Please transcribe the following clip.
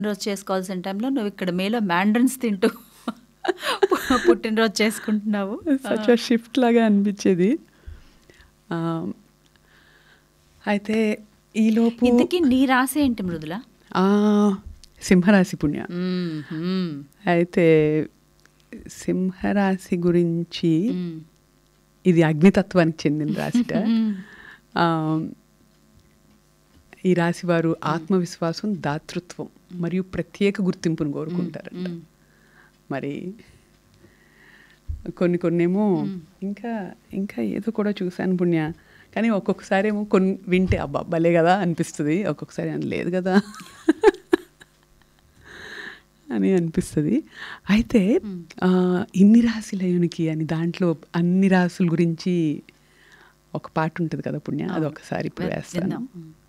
రోజు చేసుకోవాల్సిన టైంలో నువ్వు ఇక్కడ మేలో మ్యాండ్రన్స్ తింటూ పుట్టినరోజు చేసుకుంటున్నావు సచ్ షిఫ్ట్ లాగా అనిపించేది ఆ, అయితే ఈలోపు ఇంతకీ నీ రాసి ఏంటి మృదుల ఆ, సింహరాశి పుణ్య మ్మ్, మ్మ్, అయితే సింహరాశి గురించి మ్మ్. ఇది అగ్నితత్వానికి చెందిన రాశిట మ్మ్. ఆ, ఈ రాశి వారు ఆత్మవిశ్వాసం దాతృత్వం మరియు ప్రత్యేక గుర్తింపును కోరుకుంటారంట మ్మ్. మరి కొన్ని కొన్నేమో ఇంకా ఇంకా ఏదో కూడా చూశాను పుణ్య కానీ ఒక్కొక్కసారి ఏమో కొన్ని వింటే అబ్బా భలే కదా అనిపిస్తుంది ఒక్కొక్కసారి అని లేదు కదా అని అనిపిస్తుంది అయితే ఆ, ఇన్ని రాశులయునికి అని దాంట్లో అన్ని రాసుల గురించి ఒక పాట ఉంటుంది కదా పుణ్య అది ఒకసారి ఇప్పుడు వేస్తాను విందాం.